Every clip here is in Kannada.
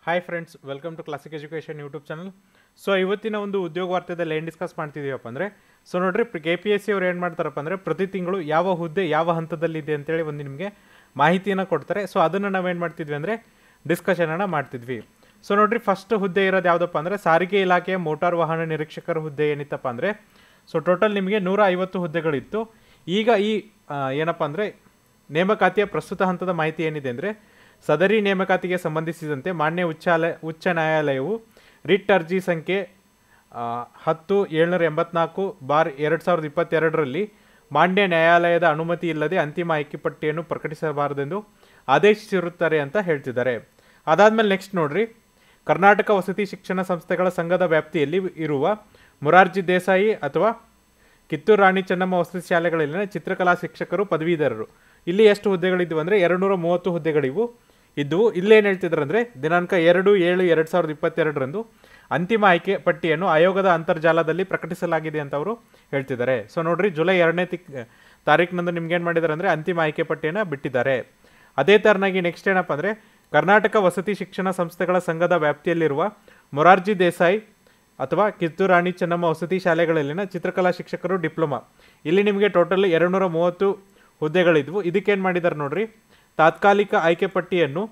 hi friends welcome to classic education YouTube channel so ಇವತ್ತಿನ ಒಂದು ಉದ್ಯೋಗ ವಾರ್ತೆದಲ್ಲಿ ಏನು ಡಿಸ್ಕಸ್ ಮಾಡ್ತಿದ್ದೀವಪ್ಪ ಅಂದರೆ ಸೊ ನೋಡ್ರಿ ಕೆ ಪಿ ಎಸ್ ಸಿ ಅವ್ರು ಏನು ಮಾಡ್ತಾರಪ್ಪ ಅಂದರೆ ಪ್ರತಿ ತಿಂಗಳು ಯಾವ ಹುದ್ದೆ ಯಾವ ಹಂತದಲ್ಲಿದೆ ಅಂತೇಳಿ ಒಂದು ನಿಮಗೆ ಮಾಹಿತಿಯನ್ನು ಕೊಡ್ತಾರೆ ಸೊ ಅದನ್ನು ನಾವೇನು ಮಾಡ್ತಿದ್ವಿ ಅಂದರೆ ಡಿಸ್ಕಷನನ್ನು ಮಾಡ್ತಿದ್ವಿ ಸೊ ನೋಡ್ರಿ ಫಸ್ಟ್ ಹುದ್ದೆ ಇರೋದು ಯಾವುದಪ್ಪ ಅಂದರೆ ಸಾರಿಗೆ ಇಲಾಖೆಯ ಮೋಟಾರ್ ವಾಹನ ನಿರೀಕ್ಷಕರ ಹುದ್ದೆ ಏನಿತ್ತಪ್ಪ ಅಂದರೆ ಸೊ ಟೋಟಲ್ ನಿಮಗೆ ನೂರ ಐವತ್ತು ಹುದ್ದೆಗಳಿತ್ತು ಈಗ ಈ ಆ, ಏನಪ್ಪ ಅಂದರೆ ನೇಮಕಾತಿಯ ಪ್ರಸ್ತುತ ಹಂತದ ಮಾಹಿತಿ ಏನಿದೆ ಅಂದರೆ ಸದರಿ ನೇಮಕಾತಿಗೆ ಸಂಬಂಧಿಸಿದಂತೆ ಮಾನ್ಯ ಉಚ್ಚಾಲಯ ಉಚ್ಚ ನ್ಯಾಯಾಲಯವು ರಿಟ್ ಅರ್ಜಿ ಸಂಖ್ಯೆ ಆ, ಹತ್ತು ಏಳ್ನೂರ ಎಂಬತ್ನಾಲ್ಕು ಬಾರ್ ಎರಡು ಸಾವಿರದ ಇಪ್ಪತ್ತೆರಡರಲ್ಲಿ ಮಾನ್ಯ ನ್ಯಾಯಾಲಯದ ಅನುಮತಿ ಇಲ್ಲದೆ ಅಂತಿಮ ಆಯ್ಕೆ ಪಟ್ಟಿಯನ್ನು ಪ್ರಕಟಿಸಬಾರದೆಂದು ಆದೇಶಿಸಿರುತ್ತಾರೆ ಅಂತ ಹೇಳ್ತಿದ್ದಾರೆ ಅದಾದಮೇಲೆ ನೆಕ್ಸ್ಟ್ ನೋಡ್ರಿ ಕರ್ನಾಟಕ ವಸತಿ ಶಿಕ್ಷಣ ಸಂಸ್ಥೆಗಳ ಸಂಘದ ವ್ಯಾಪ್ತಿಯಲ್ಲಿ ಇರುವ ಮೊರಾರ್ಜಿ ದೇಸಾಯಿ ಅಥವಾ ಕಿತ್ತೂರು ರಾಣಿ ಚೆನ್ನಮ್ಮ ವಸತಿ ಶಾಲೆಗಳಲ್ಲಿನ ಚಿತ್ರಕಲಾ ಶಿಕ್ಷಕರು ಪದವೀಧರರು ಇಲ್ಲಿ ಎಷ್ಟು ಹುದ್ದೆಗಳಿದ್ವು ಅಂದರೆ ಎರಡುನೂರ ಮೂವತ್ತು ಹುದ್ದೆಗಳಿವು ಇದ್ದವು ಇಲ್ಲೇನು ಹೇಳ್ತಿದ್ರು ಅಂದರೆ ದಿನಾಂಕ ಎರಡು ಏಳು ಎರಡು ಸಾವಿರದ ಇಪ್ಪತ್ತೆರಡರಂದು ಅಂತಿಮ ಆಯ್ಕೆ ಪಟ್ಟಿಯನ್ನು ಆಯೋಗದ ಅಂತರ್ಜಾಲದಲ್ಲಿ ಪ್ರಕಟಿಸಲಾಗಿದೆ ಅಂತ ಅವರು ಹೇಳ್ತಿದ್ದಾರೆ ಸೊ ನೋಡ್ರಿ ಜುಲೈ ಎರಡನೇ ತಿಕ್ ತಾರೀಕಿನಂದು ನಿಮ್ಗೆ ಏನು ಮಾಡಿದ್ದಾರೆ ಅಂದರೆ ಅಂತಿಮ ಆಯ್ಕೆ ಪಟ್ಟಿಯನ್ನು ಬಿಟ್ಟಿದ್ದಾರೆ ಅದೇ ಥರನಾಗಿ ನೆಕ್ಸ್ಟ್ ಏನಪ್ಪ ಅಂದರೆ ಕರ್ನಾಟಕ ವಸತಿ ಶಿಕ್ಷಣ ಸಂಸ್ಥೆಗಳ ಸಂಘದ ವ್ಯಾಪ್ತಿಯಲ್ಲಿರುವ ಮೊರಾರ್ಜಿ ದೇಸಾಯಿ ಅಥವಾ ಕಿತ್ತೂರು ರಾಣಿ ಚೆನ್ನಮ್ಮ ವಸತಿ ಶಾಲೆಗಳಲ್ಲಿನ ಚಿತ್ರಕಲಾ ಶಿಕ್ಷಕರು ಡಿಪ್ಲೊಮಾ ಇಲ್ಲಿ ನಿಮಗೆ ಟೋಟಲ್ ಎರಡುನೂರ ಮೂವತ್ತು ಹುದ್ದೆಗಳಿದ್ವು ಇದಕ್ಕೇನು ಮಾಡಿದ್ದಾರೆ ನೋಡ್ರಿ ತಾತ್ಕಾಲಿಕ ಆಯ್ಕೆ ಪಟ್ಟಿಯನ್ನು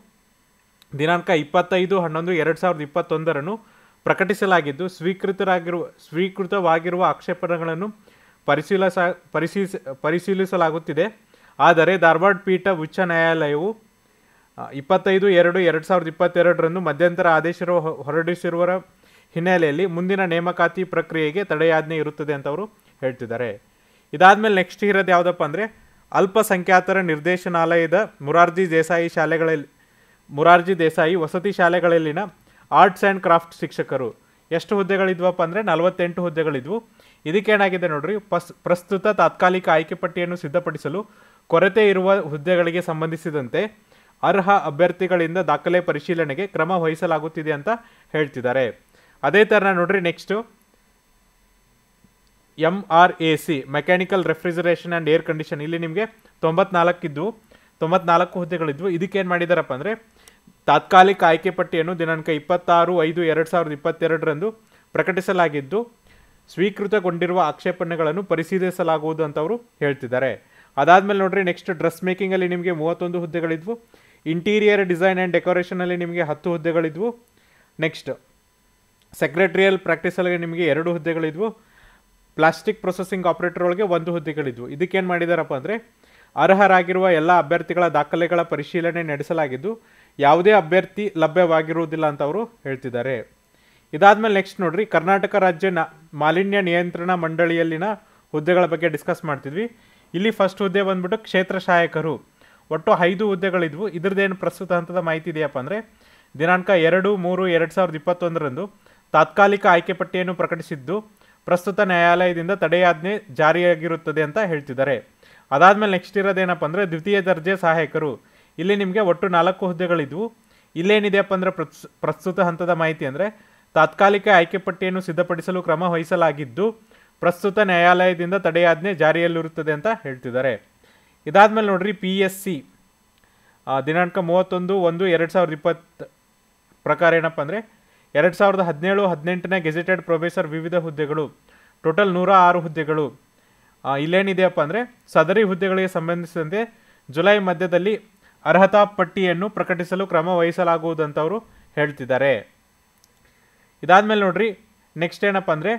ದಿನಾಂಕ ಇಪ್ಪತ್ತೈದು ಹನ್ನೊಂದು ಎರಡು ಸಾವಿರದ ಇಪ್ಪತ್ತೊಂದರನ್ನು ಪ್ರಕಟಿಸಲಾಗಿದ್ದು ಸ್ವೀಕೃತರಾಗಿರುವ ಸ್ವೀಕೃತವಾಗಿರುವ ಆಕ್ಷೇಪಣೆಗಳನ್ನು ಪರಿಶೀಲಿಸ ಪರಿಶೀಲಿಸ ಪರಿಶೀಲಿಸಲಾಗುತ್ತಿದೆ ಆದರೆ ಧಾರವಾಡ ಪೀಠ ಉಚ್ಚ ನ್ಯಾಯಾಲಯವು ಆ, ಇಪ್ಪತ್ತೈದು ಎರಡು ಎರಡು ಸಾವಿರದ ಇಪ್ಪತ್ತೆರಡರಂದು ಮಧ್ಯಂತರ ಆದೇಶ ಹೊ- ಹೊರಡಿಸಿರುವ ಹಿನ್ನೆಲೆಯಲ್ಲಿ ಮುಂದಿನ ನೇಮಕಾತಿ ಪ್ರಕ್ರಿಯೆಗೆ ತಡೆಯಾಜ್ಞೆ ಇರುತ್ತದೆ ಅಂತ ಅವರು ಹೇಳ್ತಿದ್ದಾರೆ ಇದಾದ್ಮೇಲೆ ನೆಕ್ಸ್ಟ್ ಇರೋದು ಯಾವುದಪ್ಪ ಅಂದರೆ ಅಲ್ಪಸಂಖ್ಯಾತರ ನಿರ್ದೇಶನಾಲಯದ ಮುರಾರ್ಜಿ ದೇಸಾಯಿ ಶಾಲೆಗಳಲ್ಲಿ ಮುರಾರ್ಜಿ ದೇಸಾಯಿ ವಸತಿ ಶಾಲೆಗಳಲ್ಲಿನ ಆರ್ಟ್ಸ್ ಆ್ಯಂಡ್ ಕ್ರಾಫ್ಟ್ ಶಿಕ್ಷಕರು ಎಷ್ಟು ಹುದ್ದೆಗಳಿದ್ವಪ್ಪ ಅಂದರೆ ನಲವತ್ತೆಂಟು ಹುದ್ದೆಗಳಿದ್ವು ಇದಕ್ಕೇನಾಗಿದೆ ನೋಡ್ರಿ ಪಸ್ ಪ್ರಸ್ತುತ ತಾತ್ಕಾಲಿಕ ಆಯ್ಕೆ ಪಟ್ಟಿಯನ್ನು ಸಿದ್ಧಪಡಿಸಲು ಕೊರತೆ ಇರುವ ಹುದ್ದೆಗಳಿಗೆ ಸಂಬಂಧಿಸಿದಂತೆ ಅರ್ಹ ಅಭ್ಯರ್ಥಿಗಳಿಂದ ದಾಖಲೆ ಪರಿಶೀಲನೆಗೆ ಕ್ರಮ ವಹಿಸಲಾಗುತ್ತಿದೆ ಅಂತ ಹೇಳ್ತಿದ್ದಾರೆ ಅದೇ ಥರ ನೋಡ್ರಿ next M R A C mechanical refrigeration and air condition ಇಲ್ಲಿ ನಿಮಗೆ ತೊಂಬತ್ನಾಲ್ಕಿದ್ವು ತೊಂಬತ್ನಾಲ್ಕು ಹುದ್ದೆಗಳಿದ್ವು ಇದಕ್ಕೇನು ಮಾಡಿದಾರಪ್ಪ ಅಂದರೆ ತಾತ್ಕಾಲಿಕ ಆಯ್ಕೆ ಪಟ್ಟಿಯನ್ನು ದಿನಾಂಕ ಇಪ್ಪತ್ತಾರು ಐದು ಎರಡು ಸಾವಿರದ ಇಪ್ಪತ್ತೆರಡರಂದು ಪ್ರಕಟಿಸಲಾಗಿದ್ದು ಸ್ವೀಕೃತಗೊಂಡಿರುವ ಆಕ್ಷೇಪಣೆಗಳನ್ನು ಪರಿಶೀಲಿಸಲಾಗುವುದು ಅಂತ ಅವರು ಹೇಳ್ತಿದ್ದಾರೆ ಅದಾದಮೇಲೆ ನೋಡ್ರಿ ನೆಕ್ಸ್ಟ್ ಡ್ರೆಸ್ ಮೇಕಿಂಗಲ್ಲಿ ನಿಮಗೆ ಮೂವತ್ತೊಂದು ಹುದ್ದೆಗಳಿದ್ವು ಇಂಟೀರಿಯರ್ ಡಿಸೈನ್ ಆ್ಯಂಡ್ ಡೆಕೋರೇಷನಲ್ಲಿ ನಿಮಗೆ ಹತ್ತು ಹುದ್ದೆಗಳಿದ್ವು ನೆಕ್ಸ್ಟ್ ಸೆಕ್ರೆಟ್ರಿಯಲ್ ಪ್ರಾಕ್ಟೀಸಲ್ಲಿ ನಿಮಗೆ ಎರಡು ಹುದ್ದೆಗಳಿದ್ವು ಪ್ಲಾಸ್ಟಿಕ್ ಪ್ರೊಸೆಸಿಂಗ್ ಆಪರೇಟರ್ ಒಳಗೆ ಒಂದು ಹುದ್ದೆಗಳಿದ್ವು ಇದಕ್ಕೇನು ಮಾಡಿದಾರಪ್ಪ ಅಂದರೆ ಅರ್ಹರಾಗಿರುವ ಎಲ್ಲ ಅಭ್ಯರ್ಥಿಗಳ ದಾಖಲೆಗಳ ಪರಿಶೀಲನೆ ನಡೆಸಲಾಗಿದ್ದು ಯಾವುದೇ ಅಭ್ಯರ್ಥಿ ಲಭ್ಯವಾಗಿರುವುದಿಲ್ಲ ಅಂತ ಅವರು ಹೇಳ್ತಿದ್ದಾರೆ ಇದಾದ್ಮೇಲೆ ನೆಕ್ಸ್ಟ್ ನೋಡ್ರಿ ಕರ್ನಾಟಕ ರಾಜ್ಯ ನ ಮಾಲಿನ್ಯ ನಿಯಂತ್ರಣ ಮಂಡಳಿಯಲ್ಲಿನ ಹುದ್ದೆಗಳ ಬಗ್ಗೆ ಡಿಸ್ಕಸ್ ಮಾಡ್ತಿದ್ವಿ ಇಲ್ಲಿ ಫಸ್ಟ್ ಹುದ್ದೆ ಬಂದ್ಬಿಟ್ಟು ಕ್ಷೇತ್ರ ಸಹಾಯಕರು ಒಟ್ಟು ಐದು ಹುದ್ದೆಗಳಿದ್ವು ಇದ್ರದ್ದೇನು ಪ್ರಸ್ತುತ ಹಂತದ ಮಾಹಿತಿ ಇದೆಯಪ್ಪ ಅಂದರೆ ದಿನಾಂಕ ಎರಡು ಮೂರು ಎರಡು ಸಾವಿರದ ಇಪ್ಪತ್ತೊಂದರಂದು ತಾತ್ಕಾಲಿಕ ಆಯ್ಕೆ ಪಟ್ಟಿಯನ್ನು ಪ್ರಕಟಿಸಿದ್ದು ಪ್ರಸ್ತುತ ನ್ಯಾಯಾಲಯದಿಂದ ತಡೆಯಾಜ್ಞೆ ಜಾರಿಯಾಗಿರುತ್ತದೆ ಅಂತ ಹೇಳ್ತಿದ್ದಾರೆ ಅದಾದಮೇಲೆ ನೆಕ್ಸ್ಟ್ ಇರೋದೇನಪ್ಪ ಅಂದರೆ ದ್ವಿತೀಯ ದರ್ಜೆ ಸಹಾಯಕರು ಇಲ್ಲಿ ನಿಮಗೆ ಒಟ್ಟು ನಾಲ್ಕು ಹುದ್ದೆಗಳಿದ್ವು ಇಲ್ಲೇನಿದೆಯಪ್ಪ ಅಂದರೆ ಪ್ರಸ್ ಪ್ರಸ್ತುತ ಹಂತದ ಮಾಹಿತಿ ಅಂದರೆ ತಾತ್ಕಾಲಿಕ ಆಯ್ಕೆ ಪಟ್ಟಿಯನ್ನು ಸಿದ್ಧಪಡಿಸಲು ಕ್ರಮ ವಹಿಸಲಾಗಿದ್ದು ಪ್ರಸ್ತುತ ನ್ಯಾಯಾಲಯದಿಂದ ತಡೆಯಾಜ್ಞೆ ಜಾರಿಯಲ್ಲಿರುತ್ತದೆ ಅಂತ ಹೇಳ್ತಿದ್ದಾರೆ ಇದಾದ್ಮೇಲೆ ನೋಡ್ರಿ ಪಿ ಎಸ್ ಸಿ ದಿನಾಂಕ ಮೂವತ್ತೊಂದು ಒಂದು ಎರಡು ಸಾವಿರದ ಇಪ್ಪತ್ತು ಪ್ರಕಾರ ಏನಪ್ಪ ಅಂದರೆ ಎರಡು ಸಾವಿರದ ಹದಿನೇಳು ಹದಿನೆಂಟನೇ ಗೆಜೆಟೆಡ್ ಪ್ರೊಫೆಸರ್ ವಿವಿಧ ಹುದ್ದೆಗಳು ಟೋಟಲ್ ನೂರ ಆರು ಹುದ್ದೆಗಳು ಆ, ಇಲ್ಲೇನಿದೆಯಪ್ಪ ಅಂದರೆ ಸದರಿ ಹುದ್ದೆಗಳಿಗೆ ಸಂಬಂಧಿಸಿದಂತೆ ಜುಲೈ ಮಧ್ಯದಲ್ಲಿ ಅರ್ಹತಾ ಪಟ್ಟಿಯನ್ನು ಪ್ರಕಟಿಸಲು ಕ್ರಮ ವಹಿಸಲಾಗುವುದು ಅಂತ ಅವರು ಹೇಳ್ತಿದ್ದಾರೆ ಇದಾದ್ಮೇಲೆ ನೋಡ್ರಿ ನೆಕ್ಸ್ಟ್ ಏನಪ್ಪ ಅಂದರೆ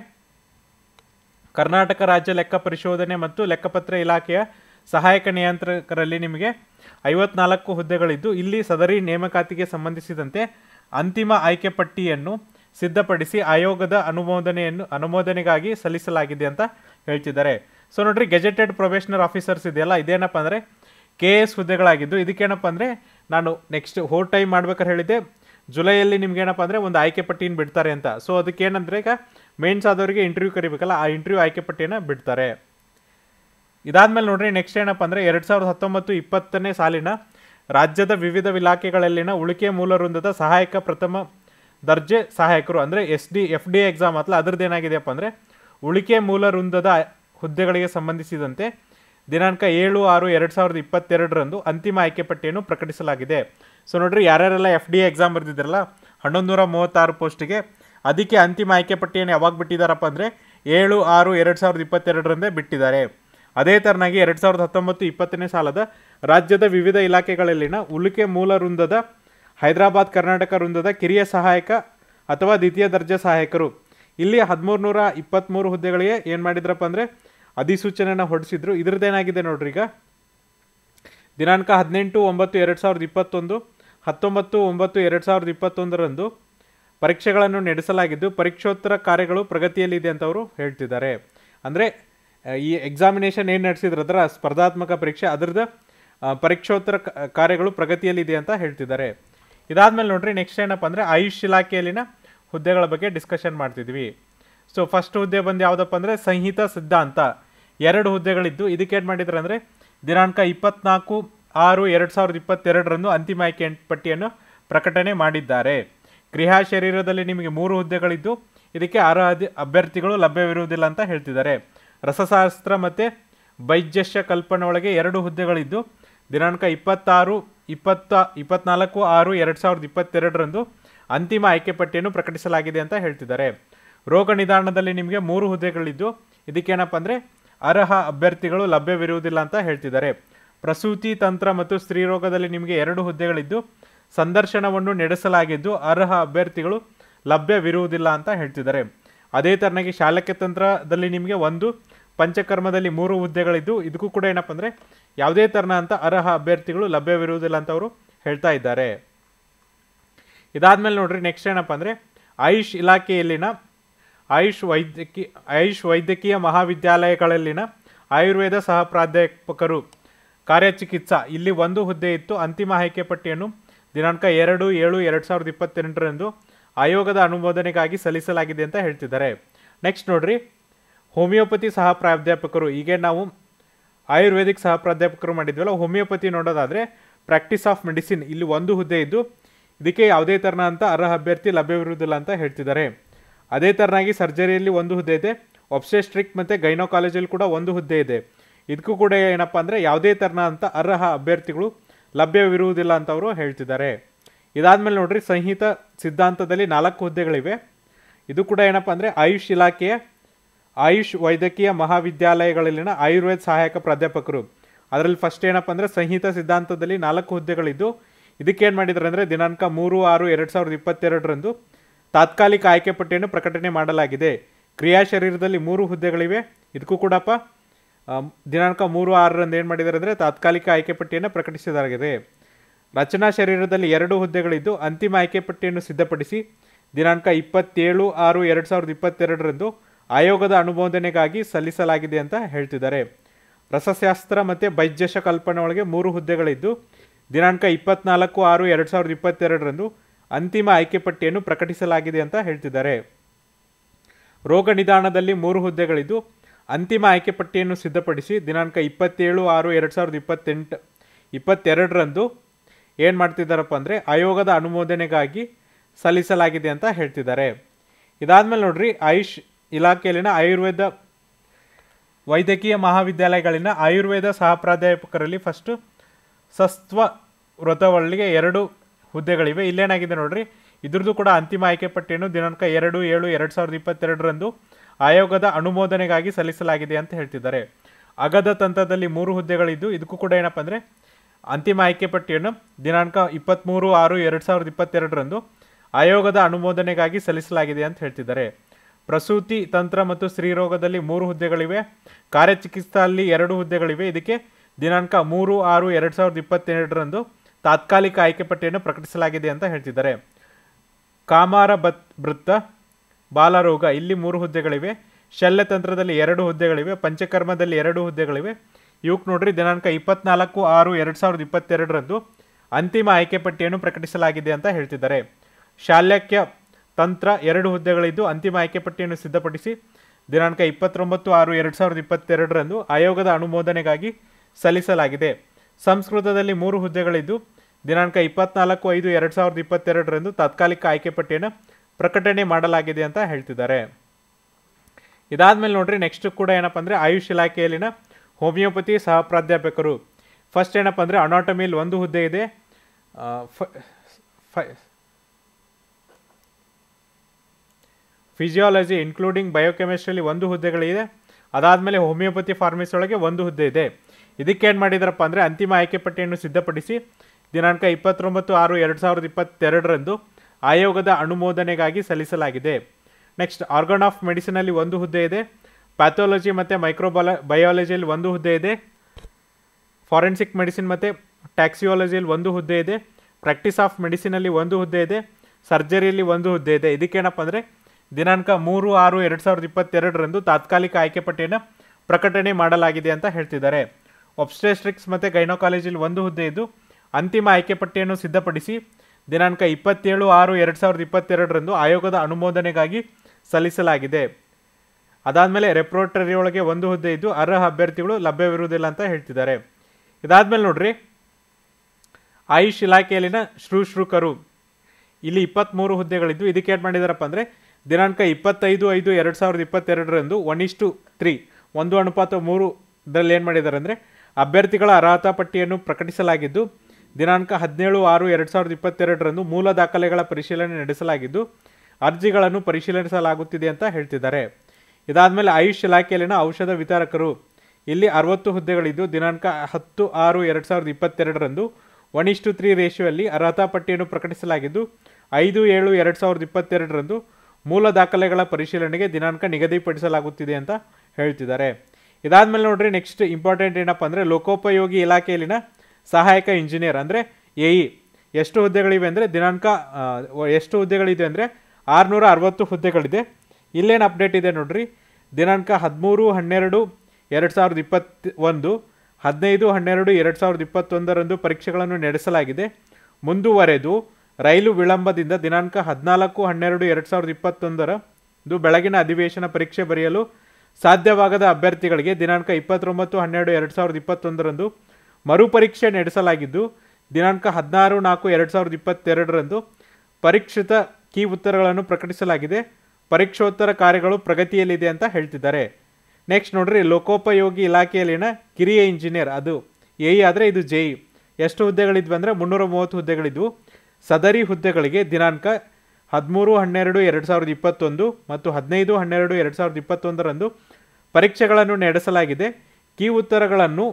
ಕರ್ನಾಟಕ ರಾಜ್ಯ ಲೆಕ್ಕ ಪರಿಶೋಧನೆ ಮತ್ತು ಲೆಕ್ಕಪತ್ರ ಇಲಾಖೆಯ ಸಹಾಯಕ ನಿಯಂತ್ರಕರಲ್ಲಿ ನಿಮಗೆ ಐವತ್ನಾಲ್ಕು ಹುದ್ದೆಗಳಿದ್ದು ಇಲ್ಲಿ ಸದರಿ ನೇಮಕಾತಿಗೆ ಸಂಬಂಧಿಸಿದಂತೆ ಅಂತಿಮ ಆಯ್ಕೆ ಪಟ್ಟಿಯನ್ನು ಸಿದ್ಧಪಡಿಸಿ ಆಯೋಗದ ಅನುಮೋದನೆಯನ್ನು ಅನುಮೋದನೆಗಾಗಿ ಸಲ್ಲಿಸಲಾಗಿದೆ ಅಂತ ಹೇಳ್ತಿದ್ದಾರೆ ಸೊ ನೋಡ್ರಿ ಗೆಜೆಟೆಡ್ ಪ್ರೊಫೆಷನಲ್ ಆಫೀಸರ್ಸ್ ಇದೆಯಲ್ಲ ಇದೇನಪ್ಪ ಅಂದರೆ ಕೆ ಎಸ್ ಹುದ್ದೆಗಳಾಗಿದ್ದು ಇದಕ್ಕೇನಪ್ಪ ಅಂದರೆ ನಾನು ನೆಕ್ಸ್ಟ್ ಹೋ ಟೈಮ್ ಮಾಡ್ಬೇಕಾದ್ರೆ ಹೇಳಿದ್ದೆ ಜುಲೈಯಲ್ಲಿ ನಿಮ್ಗೆ ಏನಪ್ಪ ಅಂದರೆ ಒಂದು ಆಯ್ಕೆ ಪಟ್ಟಿನ ಬಿಡ್ತಾರೆ ಅಂತ ಸೊ ಅದಕ್ಕೇನಂದರೆ ಈಗ ಮೇನ್ಸ್ ಆದವರಿಗೆ ಇಂಟರ್ವ್ಯೂ ಕರಿಬೇಕಲ್ಲ ಆ ಇಂಟರ್ವ್ಯೂ ಆಯ್ಕೆ ಪಟ್ಟಿಯನ್ನು ಬಿಡ್ತಾರೆ ಇದಾದ್ಮೇಲೆ ನೋಡ್ರಿ ನೆಕ್ಸ್ಟ್ ಏನಪ್ಪ ಅಂದರೆ ಎರಡು ಸಾವಿರದ ಹತ್ತೊಂಬತ್ತು ಇಪ್ಪತ್ತನೇ ಸಾಲಿನ ರಾಜ್ಯದ ವಿವಿಧ ಇಲಾಖೆಗಳಲ್ಲಿನ ಉಳಿಕೆ ಮೂಲ ವೃಂದದ ಸಹಾಯಕ ಪ್ರಥಮ ದರ್ಜೆ ಸಹಾಯಕರು ಅಂದರೆ S D F D exam ಅತ್ಲ ಅದ್ರದ್ದು ಏನಾಗಿದೆಯಪ್ಪ ಅಂದರೆ ಉಳಿಕೆ ಮೂಲ ವೃಂದದ ಹುದ್ದೆಗಳಿಗೆ ಸಂಬಂಧಿಸಿದಂತೆ ದಿನಾಂಕ ಏಳು ಆರು ಎರಡು ಸಾವಿರದ ಇಪ್ಪತ್ತೆರಡರಂದು ಅಂತಿಮ ಆಯ್ಕೆ ಪಟ್ಟಿಯನ್ನು ಪ್ರಕಟಿಸಲಾಗಿದೆ ಸೊ ನೋಡ್ರಿ ಯಾರ್ಯಾರೆಲ್ಲ ಎಫ್ ಡಿ ಎಕ್ಸಾಮ್ ಬರ್ದಿದ್ರಲ್ಲ ಹನ್ನೊಂದು ನೂರ ಮೂವತ್ತಾರು ಪೋಸ್ಟಿಗೆ ಅದಕ್ಕೆ ಅಂತಿಮ ಆಯ್ಕೆ ಪಟ್ಟಿಯನ್ನು ಯಾವಾಗ ಬಿಟ್ಟಿದ್ದಾರಪ್ಪ ಅಂದರೆ ಏಳು ಆರು ಎರಡು ಸಾವಿರದ ಇಪ್ಪತ್ತೆರಡರಂದೇ ಬಿಟ್ಟಿದ್ದಾರೆ ಅದೇ ಥರನಾಗಿ ಎರಡು ಸಾವಿರದ ಹತ್ತೊಂಬತ್ತು ಇಪ್ಪತ್ತನೇ ಸಾಲದ ರಾಜ್ಯದ ವಿವಿಧ ಇಲಾಖೆಗಳಲ್ಲಿನ ಉಳಿಕೆ ಮೂಲ ವೃಂದದ ಹೈದರಾಬಾದ್ ಕರ್ನಾಟಕ ವೃಂದದ ಕಿರಿಯ ಸಹಾಯಕ ಅಥವಾ ದ್ವಿತೀಯ ದರ್ಜೆ ಸಹಾಯಕರು ಇಲ್ಲಿ ಹದಿಮೂರು ನೂರ ಇಪ್ಪತ್ತ್ಮೂರು ಹುದ್ದೆಗಳಿಗೆ ಏನು ಮಾಡಿದ್ರಪ್ಪ ಅಂದರೆ ಅಧಿಸೂಚನೆಯನ್ನು ಹೊರಡಿಸಿದ್ರು ಇದ್ರದ್ದೇನಾಗಿದೆ ನೋಡ್ರಿ ಈಗ ದಿನಾಂಕ ಹದಿನೆಂಟು ಒಂಬತ್ತು ಎರಡು ಸಾವಿರದ ಇಪ್ಪತ್ತೊಂದು ಹತ್ತೊಂಬತ್ತು ಒಂಬತ್ತು ಎರಡು ಸಾವಿರದ ಇಪ್ಪತ್ತೊಂದರಂದು ಪರೀಕ್ಷೆಗಳನ್ನು ನಡೆಸಲಾಗಿದ್ದು ಪರೀಕ್ಷೋತ್ತರ ಕಾರ್ಯಗಳು ಪ್ರಗತಿಯಲ್ಲಿದೆ ಅಂತ ಅವರು ಹೇಳ್ತಿದ್ದಾರೆ ಅಂದರೆ ಈ ಎಕ್ಸಾಮಿನೇಷನ್ ಏನು ನಡೆಸಿದ್ರು ಅದರ ಸ್ಪರ್ಧಾತ್ಮಕ ಪರೀಕ್ಷೆ ಅದರದ ಆ, ಪರೀಕ್ಷೋತ್ತರ ಕ- ಕಾರ್ಯಗಳು ಪ್ರಗತಿಯಲ್ಲಿದೆ ಅಂತ ಹೇಳ್ತಿದ್ದಾರೆ ಇದಾದ್ಮೇಲೆ ನೋಡ್ರಿ ನೆಕ್ಸ್ಟ್ ಏನಪ್ಪ ಅಂದರೆ ಆಯುಷ್ ಇಲಾಖೆಯಲ್ಲಿನ ಹುದ್ದೆಗಳ ಬಗ್ಗೆ ಡಿಸ್ಕಷನ್ ಮಾಡ್ತಿದ್ವಿ ಸೊ ಫಸ್ಟ್ ಹುದ್ದೆ ಬಂದು ಯಾವುದಪ್ಪ ಅಂದರೆ ಸಂಹಿತ ಸಿದ್ಧಾಂತ ಎರಡು ಹುದ್ದೆಗಳಿದ್ದು ಇದಕ್ಕೆ ಏನು ಮಾಡಿದ್ರು ಅಂದರೆ ದಿನಾಂಕ ಇಪ್ಪತ್ನಾಲ್ಕು ಆರು ಎರಡು ಸಾವಿರದ ಇಪ್ಪತ್ತೆರಡರಂದು ಅಂತಿಮ ಆಯ್ಕೆ ಪಟ್ಟಿಯನ್ನು ಪ್ರಕಟಣೆ ಮಾಡಿದ್ದಾರೆ ಗೃಹ ಶರೀರದಲ್ಲಿ ನಿಮಗೆ ಮೂರು ಹುದ್ದೆಗಳಿದ್ದು ಇದಕ್ಕೆ ಅರ್ಹ ಅಧಿ- ಅಭ್ಯರ್ಥಿಗಳು ಲಭ್ಯವಿರುವುದಿಲ್ಲ ಅಂತ ಹೇಳ್ತಿದ್ದಾರೆ ರಸಶಾಸ್ತ್ರ ಮತ್ತು ವೈದ್ಯಶ್ಯ ಕಲ್ಪನೆ ಒಳಗೆ ಎರಡು ಹುದ್ದೆಗಳಿದ್ದು ದಿನಾಂಕ ಇಪ್ಪತ್ತಾರು ಇಪ್ಪತ್ತ ಇಪ್ಪತ್ನಾಲ್ಕು ಆರು ಎರಡು ಸಾವಿರದ ಇಪ್ಪತ್ತೆರಡರಂದು ಅಂತಿಮ ಆಯ್ಕೆ ಪಟ್ಟಿಯನ್ನು ಪ್ರಕಟಿಸಲಾಗಿದೆ ಅಂತ ಹೇಳ್ತಿದ್ದಾರೆ ರೋಗ ನಿದಾನದಲ್ಲಿ ನಿಮಗೆ ಮೂರು ಹುದ್ದೆಗಳಿದ್ದು ಇದಕ್ಕೇನಪ್ಪ ಅಂದರೆ ಅರ್ಹ ಅಭ್ಯರ್ಥಿಗಳು ಲಭ್ಯವಿರುವುದಿಲ್ಲ ಅಂತ ಹೇಳ್ತಿದ್ದಾರೆ ಪ್ರಸೂತಿ ತಂತ್ರ ಮತ್ತು ಸ್ತ್ರೀರೋಗದಲ್ಲಿ ನಿಮಗೆ ಎರಡು ಹುದ್ದೆಗಳಿದ್ದು ಸಂದರ್ಶನವನ್ನು ನಡೆಸಲಾಗಿದ್ದು ಅರ್ಹ ಅಭ್ಯರ್ಥಿಗಳು ಲಭ್ಯವಿರುವುದಿಲ್ಲ ಅಂತ ಹೇಳ್ತಿದ್ದಾರೆ ಅದೇ ಥರನಾಗಿ ಶಾಲಕ್ಯ ತಂತ್ರದಲ್ಲಿ ನಿಮಗೆ ಒಂದು ಪಂಚಕರ್ಮದಲ್ಲಿ ಮೂರು ಹುದ್ದೆಗಳಿದ್ದು ಇದಕ್ಕೂ ಕೂಡ ಏನಪ್ಪ ಅಂದರೆ ಯಾವುದೇ ಥರನ ಅಂತ ಅರ್ಹ ಅಭ್ಯರ್ಥಿಗಳು ಲಭ್ಯವಿರುವುದಿಲ್ಲ ಅಂತ ಅವರು ಹೇಳ್ತಾ ಇದ್ದಾರೆ ಇದಾದ್ಮೇಲೆ ನೋಡ್ರಿ ನೆಕ್ಸ್ಟ್ ಏನಪ್ಪ ಅಂದರೆ ಆಯುಷ್ ಇಲಾಖೆಯಲ್ಲಿನ ಆಯುಷ್ ವೈದ್ಯಕೀಯ ಆಯುಷ್ ವೈದ್ಯಕೀಯ ಮಹಾವಿದ್ಯಾಲಯಗಳಲ್ಲಿನ ಆಯುರ್ವೇದ ಸಹ ಪ್ರಾಧ್ಯಾಪಕರು ಕಾರ್ಯಚಿಕಿತ್ಸಾ ಇಲ್ಲಿ ಒಂದು ಹುದ್ದೆ ಇತ್ತು ಅಂತಿಮ ಆಯ್ಕೆ ಪಟ್ಟಿಯನ್ನು ದಿನಾಂಕ ಎರಡು ಏಳು ಎರಡು ಸಾವಿರದ ಇಪ್ಪತ್ತೆಂಟರಂದು ಆಯೋಗದ ಅನುಮೋದನೆಗಾಗಿ ಸಲ್ಲಿಸಲಾಗಿದೆ ಅಂತ ಹೇಳ್ತಿದ್ದಾರೆ ನೆಕ್ಸ್ಟ್ ನೋಡ್ರಿ ಹೋಮಿಯೋಪತಿ ಸಹ ಪ್ರಾಧ್ಯಾಪಕರು ಈಗ ನಾವು ಆಯುರ್ವೇದಿಕ್ ಸಹ ಪ್ರಾಧ್ಯಾಪಕರು ಮಾಡಿದ್ವಲ್ಲ ಹೋಮಿಯೋಪತಿ ನೋಡೋದಾದರೆ ಪ್ರಾಕ್ಟೀಸ್ ಆಫ್ ಮೆಡಿಸಿನ್ ಇಲ್ಲಿ ಒಂದು ಹುದ್ದೆ ಇದ್ದು ಇದಕ್ಕೆ ಯಾವುದೇ ಥರನ ಅಂತ ಅರ್ಹ ಅಭ್ಯರ್ಥಿ ಲಭ್ಯವಿರುವುದಿಲ್ಲ ಅಂತ ಹೇಳ್ತಿದ್ದಾರೆ ಅದೇ ಥರನಾಗಿ ಸರ್ಜರಿಯಲ್ಲಿ ಒಂದು ಹುದ್ದೆ ಇದೆ ಒಬ್ಸೆಸ್ಟ್ರಿಕ್ ಮತ್ತು ಗೈನೋ ಕಾಲೇಜಲ್ಲಿ ಕೂಡ ಒಂದು ಹುದ್ದೆ ಇದೆ ಇದಕ್ಕೂ ಕೂಡ ಏನಪ್ಪ ಅಂದರೆ ಯಾವುದೇ ಥರನ ಅಂತ ಅರ್ಹ ಅಭ್ಯರ್ಥಿಗಳು ಲಭ್ಯವಿರುವುದಿಲ್ಲ ಅಂತ ಅವರು ಹೇಳ್ತಿದ್ದಾರೆ ಇದಾದ್ಮೇಲೆ ನೋಡ್ರಿ ಸಂಹಿತ ಸಿದ್ಧಾಂತದಲ್ಲಿ ನಾಲ್ಕು ಹುದ್ದೆಗಳಿವೆ ಇದು ಕೂಡ ಏನಪ್ಪ ಅಂದರೆ ಆಯುಷ್ ಇಲಾಖೆಯ ಆಯುಷ್ ವೈದ್ಯಕೀಯ ಮಹಾವಿದ್ಯಾಲಯಗಳಲ್ಲಿನ ಆಯುರ್ವೇದ ಸಹಾಯಕ ಪ್ರಾಧ್ಯಾಪಕರು ಅದರಲ್ಲಿ ಫಸ್ಟ್ ಏನಪ್ಪ ಅಂದರೆ ಸಂಹಿತ ಸಿದ್ಧಾಂತದಲ್ಲಿ ನಾಲ್ಕು ಹುದ್ದೆಗಳಿದ್ದು ಇದಕ್ಕೇನು ಮಾಡಿದ್ದಾರೆ ಅಂದರೆ ದಿನಾಂಕ ಮೂರು ಆರು ಎರಡು ಸಾವಿರದ ಇಪ್ಪತ್ತೆರಡರಂದು ತಾತ್ಕಾಲಿಕ ಆಯ್ಕೆ ಪಟ್ಟಿಯನ್ನು ಪ್ರಕಟಣೆ ಮಾಡಲಾಗಿದೆ ಕ್ರಿಯಾ ಶರೀರದಲ್ಲಿ ಮೂರು ಹುದ್ದೆಗಳಿವೆ ಇದಕ್ಕೂ ಕೂಡಪ್ಪ ಆ, ದಿನಾಂಕ ಮೂರು ಆರರಂದು ಏನು ಮಾಡಿದ್ದಾರೆ ಅಂದರೆ ತಾತ್ಕಾಲಿಕ ಆಯ್ಕೆ ಪಟ್ಟಿಯನ್ನು ಪ್ರಕಟಿಸಲಾಗಿದೆ ರಚನಾ ಶರೀರದಲ್ಲಿ ಎರಡು ಹುದ್ದೆಗಳಿದ್ದು ಅಂತಿಮ ಆಯ್ಕೆ ಪಟ್ಟಿಯನ್ನು ಸಿದ್ಧಪಡಿಸಿ ದಿನಾಂಕ ಇಪ್ಪತ್ತೇಳು ಆರು ಎರಡು ಸಾವಿರದ ಇಪ್ಪತ್ತೆರಡರಂದು ಆಯೋಗದ ಅನುಮೋದನೆಗಾಗಿ ಸಲ್ಲಿಸಲಾಗಿದೆ ಅಂತ ಹೇಳ್ತಿದ್ದಾರೆ ರಸಶಾಸ್ತ್ರ ಮತ್ತು ವೈದ್ಯಶ ಕಲ್ಪನೆ ಒಳಗೆ ಮೂರು ಹುದ್ದೆಗಳಿದ್ದು ದಿನಾಂಕ ಇಪ್ಪತ್ನಾಲ್ಕು ಆರು ಎರಡು ಸಾವಿರದ ಇಪ್ಪತ್ತೆರಡರಂದು ಅಂತಿಮ ಆಯ್ಕೆ ಪಟ್ಟಿಯನ್ನು ಪ್ರಕಟಿಸಲಾಗಿದೆ ಅಂತ ಹೇಳ್ತಿದ್ದಾರೆ ರೋಗ ನಿದಾನದಲ್ಲಿ ಮೂರು ಹುದ್ದೆಗಳಿದ್ದು ಅಂತಿಮ ಆಯ್ಕೆ ಪಟ್ಟಿಯನ್ನು ಸಿದ್ಧಪಡಿಸಿ ದಿನಾಂಕ ಇಪ್ಪತ್ತೇಳು ಆರು ಎರಡು ಸಾವಿರದ ಇಪ್ಪತ್ತೆಂಟು ಇಪ್ಪತ್ತೆರಡರಂದು ಏನು ಮಾಡ್ತಿದ್ದಾರಪ್ಪ ಅಂದರೆ ಆಯೋಗದ ಅನುಮೋದನೆಗಾಗಿ ಸಲ್ಲಿಸಲಾಗಿದೆ ಅಂತ ಹೇಳ್ತಿದ್ದಾರೆ ಇದಾದ್ಮೇಲೆ ನೋಡ್ರಿ ಆಯುಷ್ ಇಲಾಖೆಯಲ್ಲಿನ ಆಯುರ್ವೇದ ವೈದ್ಯಕೀಯ ಮಹಾವಿದ್ಯಾಲಯಗಳಿನ ಆಯುರ್ವೇದ ಸಹ ಪ್ರಾಧ್ಯಾಪಕರಲ್ಲಿ ಫಸ್ಟು ಸಸ್ತ್ವ ವ್ರತವಳ್ಳಿಗೆ ಎರಡು ಹುದ್ದೆಗಳಿವೆ ಇಲ್ಲೇನಾಗಿದೆ ನೋಡ್ರಿ ಇದ್ರದ್ದು ಕೂಡ ಅಂತಿಮ ಆಯ್ಕೆ ಪಟ್ಟಿಯನ್ನು ದಿನಾಂಕ ಎರಡು ಏಳು ಎರಡು ಸಾವಿರದ ಇಪ್ಪತ್ತೆರಡರಂದು ಆಯೋಗದ ಅನುಮೋದನೆಗಾಗಿ ಸಲ್ಲಿಸಲಾಗಿದೆ ಅಂತ ಹೇಳ್ತಿದ್ದಾರೆ ಅಗದ ತಂತ್ರದಲ್ಲಿ ಮೂರು ಹುದ್ದೆಗಳಿದ್ದು ಇದಕ್ಕೂ ಕೂಡ ಏನಪ್ಪ ಅಂದರೆ ಅಂತಿಮ ಆಯ್ಕೆ ಪಟ್ಟಿಯನ್ನು ದಿನಾಂಕ ಇಪ್ಪತ್ತ್ಮೂರು ಆರು ಎರಡು ಸಾವಿರದ ಇಪ್ಪತ್ತೆರಡರಂದು ಆಯೋಗದ ಅನುಮೋದನೆಗಾಗಿ ಸಲ್ಲಿಸಲಾಗಿದೆ ಅಂತ ಹೇಳ್ತಿದ್ದಾರೆ ಪ್ರಸೂತಿ ತಂತ್ರ ಮತ್ತು ಸ್ತ್ರೀರೋಗದಲ್ಲಿ ಮೂರು ಹುದ್ದೆಗಳಿವೆ ಕಾರ್ಯಚಿಕಿತ್ಸಲ್ಲಿ ಎರಡು ಹುದ್ದೆಗಳಿವೆ ಇದಕ್ಕೆ ದಿನಾಂಕ ಮೂರು ಆರು ಎರಡು ಸಾವಿರದ ಇಪ್ಪತ್ತೆರಡರಂದು ತಾತ್ಕಾಲಿಕ ಆಯ್ಕೆ ಪಟ್ಟಿಯನ್ನು ಪ್ರಕಟಿಸಲಾಗಿದೆ ಅಂತ ಹೇಳ್ತಿದ್ದಾರೆ ಕಾಮಾರ ಬತ್ ವೃತ್ತ ಬಾಲರೋಗ ಇಲ್ಲಿ ಮೂರು ಹುದ್ದೆಗಳಿವೆ ಶಲ್ಯತಂತ್ರದಲ್ಲಿ ಎರಡು ಹುದ್ದೆಗಳಿವೆ ಪಂಚಕರ್ಮದಲ್ಲಿ ಎರಡು ಹುದ್ದೆಗಳಿವೆ ಇವಕ್ಕೆ ನೋಡ್ರಿ ದಿನಾಂಕ ಇಪ್ಪತ್ನಾಲ್ಕು ಆರು ಎರಡು ಸಾವಿರದ ಇಪ್ಪತ್ತೆರಡರಂದು ಅಂತಿಮ ಆಯ್ಕೆ ಪಟ್ಟಿಯನ್ನು ಪ್ರಕಟಿಸಲಾಗಿದೆ ಅಂತ ಹೇಳ್ತಿದ್ದಾರೆ ಶಾಲ್ಯಕ್ಯ ತಂತ್ರ ಎರಡು ಹುದ್ದೆಗಳಿದ್ದು ಅಂತಿಮ ಆಯ್ಕೆ ಪಟ್ಟಿಯನ್ನು ಸಿದ್ಧಪಡಿಸಿ ದಿನಾಂಕ ಇಪ್ಪತ್ತೊಂಬತ್ತು ಆರು ಎರಡು ಸಾವಿರದ ಇಪ್ಪತ್ತೆರಡರಂದು ಆಯೋಗದ ಅನುಮೋದನೆಗಾಗಿ ಸಲ್ಲಿಸಲಾಗಿದೆ ಸಂಸ್ಕೃತದಲ್ಲಿ ಮೂರು ಹುದ್ದೆಗಳಿದ್ದು ದಿನಾಂಕ ಇಪ್ಪತ್ನಾಲ್ಕು ಐದು ಎರಡು ಸಾವಿರದ ಇಪ್ಪತ್ತೆರಡರಂದು ತಾತ್ಕಾಲಿಕ ಆಯ್ಕೆ ಪಟ್ಟಿಯನ್ನು ಪ್ರಕಟಣೆ ಮಾಡಲಾಗಿದೆ ಅಂತ ಹೇಳ್ತಿದ್ದಾರೆ ಇದಾದ್ಮೇಲೆ ನೋಡ್ರಿ ನೆಕ್ಸ್ಟ್ ಕೂಡ ಏನಪ್ಪ ಅಂದರೆ ಆಯುಷ್ ಇಲಾಖೆಯಲ್ಲಿನ ಹೋಮಿಯೋಪತಿ ಸಹ ಪ್ರಾಧ್ಯಾಪಕರು ಫಸ್ಟ್ ಏನಪ್ಪ ಅಂದರೆ ಅನಾಟಮಿಲ್ ಒಂದು ಹುದ್ದೆ ಇದೆ ಆ, ಫ- ಫ- ಫಿಸಿಯಾಲಜಿ ಇನ್ಕ್ಲೂಡಿಂಗ್ ಬಯೋಕೆಮಿಸ್ಟ್ರಿಯಲ್ಲಿ ಒಂದು ಹುದ್ದೆಗಳಿದೆ ಅದಾದಮೇಲೆ ಹೋಮಿಯೋಪತಿ ಫಾರ್ಮಸಿ ಒಳಗೆ ಒಂದು ಹುದ್ದೆ ಇದೆ ಇದಕ್ಕೆ ಏನು ಮಾಡಿದಾರಪ್ಪ ಅಂದರೆ ಅಂತಿಮ ಆಯ್ಕೆ ಪಟ್ಟಿಯನ್ನು ಸಿದ್ಧಪಡಿಸಿ ದಿನಾಂಕ ಇಪ್ಪತ್ತೊಂಬತ್ತು ಆರು ಎರಡು ಸಾವಿರದ ಇಪ್ಪತ್ತೆರಡರಂದು ಆಯೋಗದ ಅನುಮೋದನೆಗಾಗಿ ಸಲ್ಲಿಸಲಾಗಿದೆ ನೆಕ್ಸ್ಟ್ ಆರ್ಗನ್ ಆಫ್ ಮೆಡಿಸಿನಲ್ಲಿ ಒಂದು ಹುದ್ದೆ ಇದೆ ಪ್ಯಾಥಾಲಜಿ ಮತ್ತು ಮೈಕ್ರೋಬಾಲ ಬಯಾಲಜಿಯಲ್ಲಿ ಒಂದು ಹುದ್ದೆ ಇದೆ ಫಾರೆನ್ಸಿಕ್ ಮೆಡಿಸಿನ್ ಮತ್ತು ಟ್ಯಾಕ್ಸಿಯಾಲಜಿಯಲ್ಲಿ ಒಂದು ಹುದ್ದೆ ಇದೆ ಪ್ರಾಕ್ಟೀಸ್ ಆಫ್ ಮೆಡಿಸಿನಲ್ಲಿ ಒಂದು ಹುದ್ದೆ ಇದೆ ಸರ್ಜರಿಯಲ್ಲಿ ಒಂದು ಹುದ್ದೆ ಇದೆ ಇದಕ್ಕೇನಪ್ಪ ಅಂದರೆ ದಿನಾಂಕ ಮೂರು ಆರು ಎರಡು ಸಾವಿರದ ಇಪ್ಪತ್ತೆರಡರಂದು ತಾತ್ಕಾಲಿಕ ಆಯ್ಕೆ ಪಟ್ಟಿಯನ್ನು ಪ್ರಕಟಣೆ ಮಾಡಲಾಗಿದೆ ಅಂತ ಹೇಳ್ತಿದ್ದಾರೆ ಒಬ್ಸ್ಟೆಸ್ಟ್ರಿಕ್ಸ್ ಮತ್ತು ಗೈನೋಕಾಲಜಿಯಲ್ಲಿ ಒಂದು ಹುದ್ದೆ ಇದ್ದು ಅಂತಿಮ ಆಯ್ಕೆ ಪಟ್ಟಿಯನ್ನು ಸಿದ್ಧಪಡಿಸಿ ದಿನಾಂಕ ಇಪ್ಪತ್ತೇಳು ಆರು ಎರಡು ಸಾವಿರದ ಇಪ್ಪತ್ತೆರಡರಂದು ಆಯೋಗದ ಅನುಮೋದನೆಗಾಗಿ ಸಲ್ಲಿಸಲಾಗಿದೆ ಅದಾದಮೇಲೆ ರೆಪ್ರೋಟರಿ ಒಳಗೆ ಒಂದು ಹುದ್ದೆ ಇದ್ದು ಅರ್ಹ ಅಭ್ಯರ್ಥಿಗಳು ಲಭ್ಯವಿರುವುದಿಲ್ಲ ಅಂತ ಹೇಳ್ತಿದ್ದಾರೆ ಇದಾದ್ಮೇಲೆ ನೋಡ್ರಿ ಆಯುಷ್ ಇಲಾಖೆಯಲ್ಲಿನ ಶ್ರೂಶ್ರುಕರು ಇಲ್ಲಿ ಇಪ್ಪತ್ತ್ಮೂರು ಹುದ್ದೆಗಳಿದ್ದು ಇದಕ್ಕೆ ಏನು ಮಾಡಿದಾರಪ್ಪ ಅಂದರೆ ದಿನಾಂಕ ಇಪ್ಪತ್ತೈದು ಐದು ಎರಡು ಸಾವಿರದ ಇಪ್ಪತ್ತೆರಡರಂದು ಒನ್ ಇಷ್ಟು ತ್ರೀ ಒಂದು ಅನುಪಾತ ಮೂರುದಲ್ಲಿ ಏನು ಮಾಡಿದ್ದಾರೆ ಅಂದರೆ ಅಭ್ಯರ್ಥಿಗಳ ಅರ್ಹತಾ ಪಟ್ಟಿಯನ್ನು ಪ್ರಕಟಿಸಲಾಗಿದ್ದು ದಿನಾಂಕ ಹದಿನೇಳು ಆರು ಎರಡು ಸಾವಿರದ ಇಪ್ಪತ್ತೆರಡರಂದು ಮೂಲ ದಾಖಲೆಗಳ ಪರಿಶೀಲನೆ ನಡೆಸಲಾಗಿದ್ದು ಅರ್ಜಿಗಳನ್ನು ಪರಿಶೀಲಿಸಲಾಗುತ್ತಿದೆ ಅಂತ ಹೇಳ್ತಿದ್ದಾರೆ ಇದಾದಮೇಲೆ ಆಯುಷ್ ಇಲಾಖೆಯಲ್ಲಿನ ಔಷಧ ವಿತರಕರು ಇಲ್ಲಿ ಅರವತ್ತು ಹುದ್ದೆಗಳಿದ್ದು ದಿನಾಂಕ ಹತ್ತು ಆರು ಎರಡು ಸಾವಿರದ ಇಪ್ಪತ್ತೆರಡರಂದು ಒನ್ ಇಷ್ಟು ತ್ರೀ ರೇಷಿಯೋಲ್ಲಿ ಅರ್ಹತಾ ಪಟ್ಟಿಯನ್ನು ಪ್ರಕಟಿಸಲಾಗಿದ್ದು ಐದು ಏಳು ಎರಡು ಸಾವಿರದ ಇಪ್ಪತ್ತೆರಡರಂದು ಮೂಲ ದಾಖಲೆಗಳ ಪರಿಶೀಲನೆಗೆ ದಿನಾಂಕ ನಿಗದಿಪಡಿಸಲಾಗುತ್ತಿದೆ ಅಂತ ಹೇಳ್ತಿದ್ದಾರೆ ಇದಾದ್ಮೇಲೆ ನೋಡ್ರಿ ನೆಕ್ಸ್ಟ್ ಇಂಪಾರ್ಟೆಂಟ್ ಏನಪ್ಪ ಅಂದರೆ ಲೋಕೋಪಯೋಗಿ ಇಲಾಖೆಯಲ್ಲಿನ ಸಹಾಯಕ ಇಂಜಿನಿಯರ್ ಅಂದರೆ ಎ ಇ ಎಷ್ಟು ಹುದ್ದೆಗಳಿವೆ ಅಂದರೆ ದಿನಾಂಕ ಆ, ವ- ಎಷ್ಟು ಹುದ್ದೆಗಳಿದೆ ಅಂದರೆ ಆರುನೂರ ಅರವತ್ತು ಹುದ್ದೆಗಳಿದೆ ಇಲ್ಲೇನು ಅಪ್ಡೇಟ್ ಇದೆ ನೋಡ್ರಿ ದಿನಾಂಕ ಹದಿಮೂರು ಹನ್ನೆರಡು ಎರಡು ಸಾವಿರದ ಇಪ್ಪತ್ತ ಒಂದು ಹದಿನೈದು ಹನ್ನೆರಡು ಎರಡು ಸಾವಿರದ ಇಪ್ಪತ್ತೊಂದರಂದು ಪರೀಕ್ಷೆಗಳನ್ನು ನಡೆಸಲಾಗಿದೆ ಮುಂದುವರೆದು ರೈಲು ವಿಳಂಬದಿಂದ ದಿನಾಂಕ ಹದಿನಾಲ್ಕು ಹನ್ನೆರಡು ಎರಡು ಸಾವಿರದ ಇಪ್ಪತ್ತೊಂದರಂದು ಬೆಳಗಿನ ಅಧಿವೇಶನ ಪರೀಕ್ಷೆ ಬರೆಯಲು ಸಾಧ್ಯವಾಗದ ಅಭ್ಯರ್ಥಿಗಳಿಗೆ ದಿನಾಂಕ ಇಪ್ಪತ್ತೊಂಬತ್ತು ಹನ್ನೆರಡು ಎರಡು ಸಾವಿರದ ಇಪ್ಪತ್ತೊಂದರಂದು ಮರುಪರೀಕ್ಷೆ ನಡೆಸಲಾಗಿದ್ದು ದಿನಾಂಕ ಹದಿನಾರು ನಾಲ್ಕು ಎರಡು ಸಾವಿರದ ಇಪ್ಪತ್ತೆರಡರಂದು ಪರೀಕ್ಷಿತ ಕೀ ಉತ್ತರಗಳನ್ನು ಪ್ರಕಟಿಸಲಾಗಿದೆ ಪರೀಕ್ಷೋತ್ತರ ಕಾರ್ಯಗಳು ಪ್ರಗತಿಯಲ್ಲಿದೆ ಅಂತ ಹೇಳ್ತಿದ್ದಾರೆ ನೆಕ್ಸ್ಟ್ ನೋಡ್ರಿ ಲೋಕೋಪಯೋಗಿ ಇಲಾಖೆಯಲ್ಲಿನ ಕಿರಿಯ ಇಂಜಿನಿಯರ್ ಅದು ಎ ಆದರೆ ಇದು ಜೆ ಇ ಎಷ್ಟು ಹುದ್ದೆಗಳಿದ್ವು ಅಂದರೆ ಮುನ್ನೂರ ಮೂವತ್ತು ಹುದ್ದೆಗಳಿದ್ವು ಸದರಿ ಹುದ್ದೆಗಳಿಗೆ ದಿನಾಂಕ ಹದಿಮೂರು ಹನ್ನೆರಡು ಎರಡು ಸಾವಿರದ ಇಪ್ಪತ್ತೊಂದು ಮತ್ತು ಹದಿನೈದು ಹನ್ನೆರಡು ಎರಡು ಸಾವಿರದ ಇಪ್ಪತ್ತೊಂದರಂದು ಪರೀಕ್ಷೆಗಳನ್ನು ನಡೆಸಲಾಗಿದೆ ಕೀ ಉತ್ತರಗಳನ್ನು